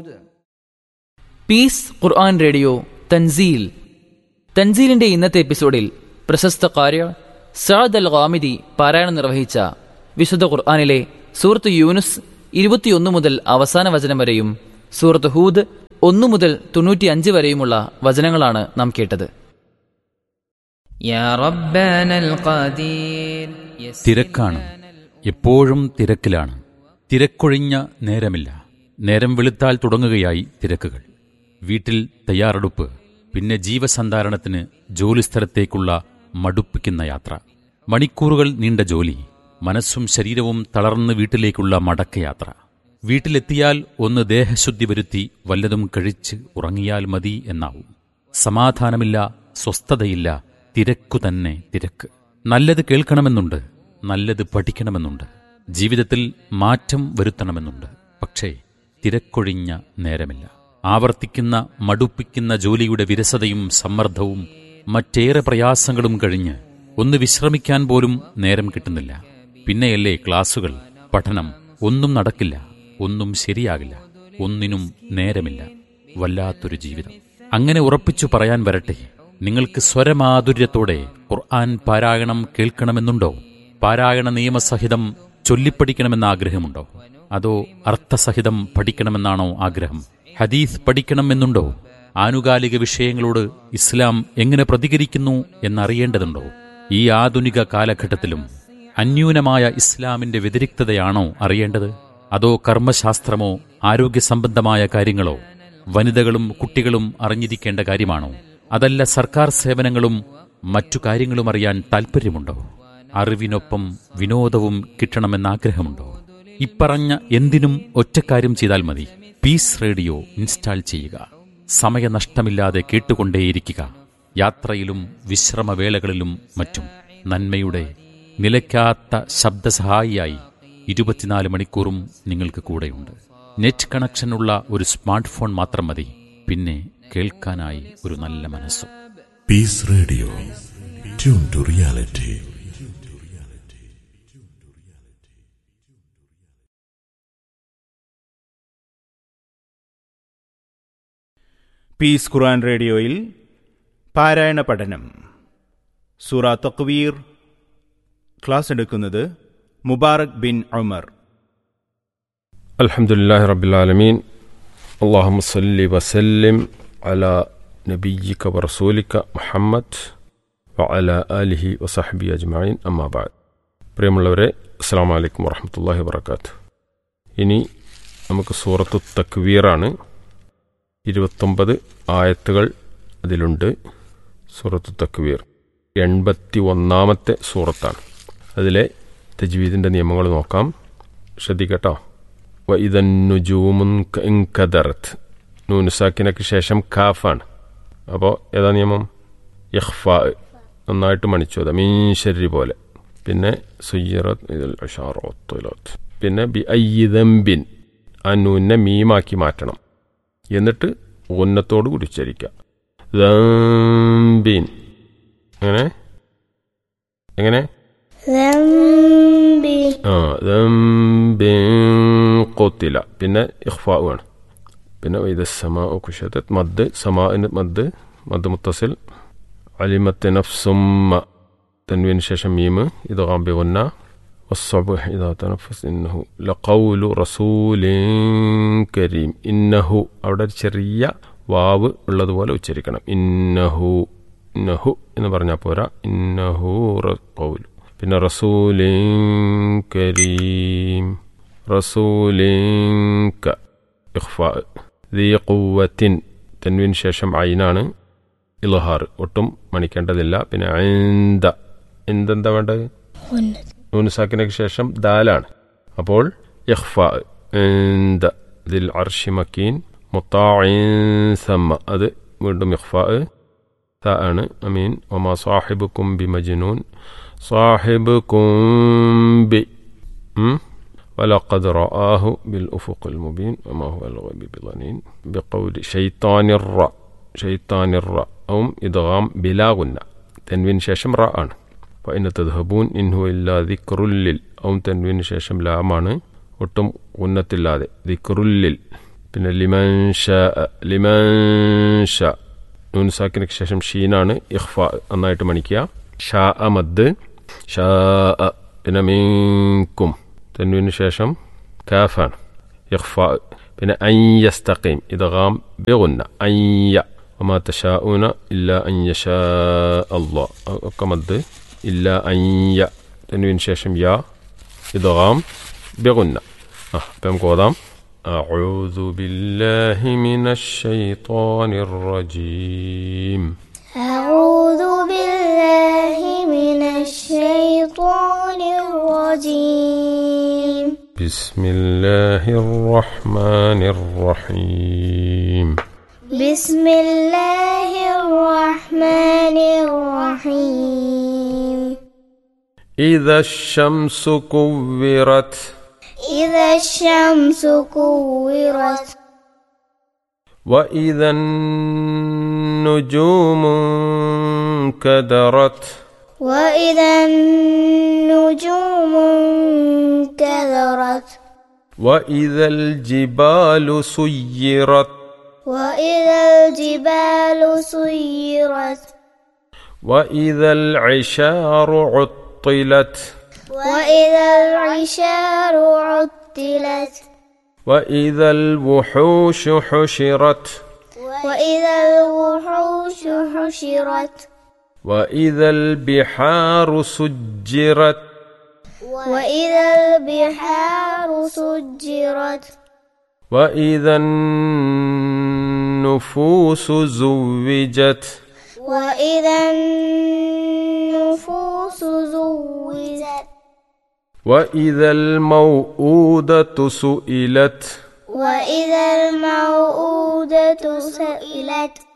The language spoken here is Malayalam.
പീസ് ഖുർആൻ റേഡിയോ തൻസീൽ തൻസീലിന്റെ ഇന്നത്തെ എപ്പിസോഡിൽ പ്രശസ്ത കാര്യ സാദ് അൽ ഖാമിദി പാരായണം നിർവഹിച്ച വിശുദ്ധ ഖുർആനിലെ സൂറത്ത് യൂനുസ് ഇരുപത്തിയൊന്ന് മുതൽ അവസാന വചനം വരെയും സൂറത്ത് ഹൂദ് ഒന്നു മുതൽ തൊണ്ണൂറ്റിയഞ്ച് വരെയുമുള്ള വചനങ്ങളാണ് നാം കേട്ടത് يا ربنا القدير തിരക്കാണ് എപ്പോഴും തിരക്കിലാണ് തിരക്കൊഴിഞ്ഞ നേരമില്ല നേരം വെളുത്താൽ തുടങ്ങുകയായി തിരക്കുകൾ വീട്ടിൽ തയ്യാറെടുപ്പ് പിന്നെ ജീവസന്ധാരണത്തിന് ജോലിസ്ഥലത്തേക്കുള്ള മടുപ്പിക്കുന്ന യാത്ര മണിക്കൂറുകൾ നീണ്ട ജോലി മനസ്സും ശരീരവും തളർന്ന് വീട്ടിലേക്കുള്ള മടക്കയാത്ര വീട്ടിലെത്തിയാൽ ഒന്ന് ദേഹശുദ്ധി വരുത്തി വല്ലതും കഴിച്ച് ഉറങ്ങിയാൽ മതി എന്നാവും സമാധാനമില്ല സ്വസ്ഥതയില്ല തിരക്കു തന്നെ തിരക്ക് നല്ലത് കേൾക്കണമെന്നുണ്ട് നല്ലത് പഠിക്കണമെന്നുണ്ട് ജീവിതത്തിൽ മാറ്റം വരുത്തണമെന്നുണ്ട് പക്ഷേ തിരക്കൊഴിഞ്ഞ നേരമില്ല ആവർത്തിക്കുന്ന മടുപ്പിക്കുന്ന ജോലിയുടെ വിരസതയും സമ്മർദ്ദവും മറ്റേറെ പ്രയാസങ്ങളും കഴിഞ്ഞ് ഒന്ന് വിശ്രമിക്കാൻ പോലും നേരം കിട്ടുന്നില്ല പിന്നെയല്ലേ ക്ലാസുകൾ പഠനം ഒന്നും നടക്കില്ല ഒന്നും ശരിയാകില്ല ഒന്നിനും നേരമില്ല വല്ലാത്തൊരു ജീവിതം അങ്ങനെ ഉറപ്പിച്ചു പറയാൻ വരട്ടെ നിങ്ങൾക്ക് സ്വരമാധുര്യത്തോടെ ഖുർആൻ പാരായണം കേൾക്കണമെന്നുണ്ടോ പാരായണ നിയമസഹിതം ചൊല്ലിപ്പഠിക്കണമെന്ന ആഗ്രഹമുണ്ടോ അതോ അർത്ഥസഹിതം പഠിക്കണമെന്നാണോ ആഗ്രഹം ഹദീസ് പഠിക്കണമെന്നുണ്ടോ ആനുകാലിക വിഷയങ്ങളോട് ഇസ്ലാം എങ്ങനെ പ്രതികരിക്കുന്നു എന്നറിയേണ്ടതുണ്ടോ ഈ ആധുനിക കാലഘട്ടത്തിലും അന്യൂനമായ ഇസ്ലാമിന്റെ വ്യതിരിക്തതയാണോ അറിയേണ്ടത് അതോ കർമ്മശാസ്ത്രമോ ആരോഗ്യ സംബന്ധമായ കാര്യങ്ങളോ വനിതകളും കുട്ടികളും അറിഞ്ഞിരിക്കേണ്ട കാര്യമാണോ അതല്ല സർക്കാർ സേവനങ്ങളും മറ്റു കാര്യങ്ങളും അറിയാൻ താൽപ്പര്യമുണ്ടോ അറിവിനൊപ്പം വിനോദവും കിട്ടണമെന്ന ആഗ്രഹമുണ്ടോ ഇപ്പറഞ്ഞ എന്തിനും ഒറ്റക്കാര്യം ചെയ്താൽ മതി പീസ് റേഡിയോ ഇൻസ്റ്റാൾ ചെയ്യുക സമയനഷ്ടമില്ലാതെ കേട്ടുകൊണ്ടേയിരിക്കുക യാത്രയിലും വിശ്രമവേളകളിലും മറ്റും നന്മയുടെ നിലയ്ക്കാത്ത ശബ്ദസഹായിയായി ഇരുപത്തിനാല് മണിക്കൂറും നിങ്ങൾക്ക് കൂടെയുണ്ട് നെറ്റ് കണക്ഷനുള്ള ഒരു സ്മാർട്ട് ഫോൺ മാത്രം മതി പിന്നെ കേൾക്കാനായി ഒരു നല്ല മനസ്സും Peace Radio. Tune to reality. Peace Quran റേഡിയോയിൽ പാരായണ പഠനം സൂറ തക്വീർ ക്ലാസ് എടുക്കുന്നത് മുബാറക് ബിൻ ഉമർ الحمد لله رب العالمين اللهم صل وسلم على نبيك ورسولك محمد وعلى آله وصحبه أجمعين أما بعد പ്രിയമുള്ളവരെ അസ്സാം വലൈക്കും വറഹമത്തല്ലാഹി വബർക്കാത്തു ഇനി നമുക്ക് സൂറത്തു തക്വീറാണ് ഇരുപത്തൊമ്പത് ആയത്തുകൾ അതിലുണ്ട് സൂറത്തു തക്വീർ എൺപത്തി ഒന്നാമത്തെ സൂറത്താണ് അതിലെ തജ്വീദിൻ്റെ നിയമങ്ങൾ നോക്കാം ശ്രദ്ധിക്കട്ടോ വൈതന്നുജൂമുൻ കദറത്ത് നൂനുസാക്കിനക്ക് ശേഷം കാഫാണ് അപ്പോൾ ഏതാ നിയമം യഹ്ഫാ നന്നായിട്ട് മണിച്ചു അത് മീൻശരി പോലെ പിന്നെ സുയ്യറത്ത് ഇതിൽ അഷാറോത്തുലത്ത് പിന്നെ ബി അയ്യിദംബിൻ ആ നൂനെ മീമാക്കി മാറ്റണം എന്നിട്ട് ഉന്നത്തോട് കൂടി ഉച്ചരിക്കുക ദംബിൻ അങ്ങനെ എങ്ങനെ ذنبي ആ ദംബിൻ കൊത്തില പിന്നെ ഇഖ്ഫാ ആണ് പിന്നെ ഇത് സമാ കുഷത്ത് മദ് സമാന് മദ് മദ് മുത്തസിൽ അലിമത്ത് നഫ്സുമ്മ തൻവീന് ശേഷം മീമ് ഇത് കാമ്പി വന്ന والصبح إذا تنفس إنه لقول رسول كريم إنه അവിടെ ഒരു ചെറിയ വാവ് ഉള്ളതുപോലെ ഉച്ചരിക്കണം ഇന്നഹു ഇന്നഹു എന്ന് പറഞ്ഞാൽ പോരാ ഇന്നഹു കൗൽ പിന്നെ റസൂലിൻ കരീം റസൂലിൻക ഇഖ്ഫാ ദീ ഖുവ്വത്തിൻ തൻവീൻ ശേഷം ഐനാണ് ഇൽഹാർ ഒട്ടും മണിക്കേണ്ടതില്ല പിന്നെ ഐന്ദ എന്തെന്താ വേണ്ടത് നൂനുസാക്കിനക്ക് ശേഷം ദാലാണ് അപ്പോൾ ഇഖ്ഫാ ഐന്ദ ദിൽ അർഷി മക്കീൻ മുത്താഇൻ സമ്മ അത് വീണ്ടും ഇഖ്ഫാ ത ആണ് അമീൻ ഒമാ സാഹിബുക്കും ബി മജ്നൂൻ സാഹിബുക്കും ബി ഉം? ولقد رآه بالأفق المبين وما هو الغيب بظنين بقول شيطان الراء شيطان الراء أو إدغام بلا غنة تنوين شاشم راء فإن تذهبون إن هو إلا ذكر لل أو تنوين شاشم لا معنى ഒട്ടും ഉന്നത്തില്ലാതെ ദിക്റുല്ലിൽ പിന്നെ ലിമൻ ഷാ ലിമൻ ഷാ നൂൻ സാക്കിനക്ക് ശേഷം ഷീനാണ് ഇഖ്ഫ നന്നായിട്ട് മണിക്കുക ഷാ അ മദ് ഷാ അ പിന്നെ മീൻകും തെന്നുവിന് ശേഷം കാഫാണ് ഇഖ്ഫ പിന്നെ അയ്യസ്തഖീം ഇദ്ഗാം ബിഗുന്ന അയ്യ وما تشاءون إلا أن يشاء الله ഒക്കെ മദ് إلا أن യ തെന്നുവിന് ശേഷം യാ ഇദ്ഗാം ബിഗുന്ന ആ അപ്പം നമുക്ക് ഓതാം أعوذ بالله من الشيطان الرجيم أعوذ بالله من الشيطان الرجيم بسم الله الرحمن الرحيم بسم الله الرحمن الرحيم إذا الشمس كورت إذا الشمس كورت وإذا النجوم انكدرت وإذا النجوم انكدرت وإذا الجبال سيرت وإذا الجبال سيرت وإذا العشار عطلت وإذا العشار عطلت وإذا الوحوش حشرت وإذا الوحوش حشرت وإذا البحار سجرت وإذا البحار سجرت وإذا النفوس زوجت وإذا النفوس زوجت وإذا الموءودة سئلت وإذا الموءودة سئلت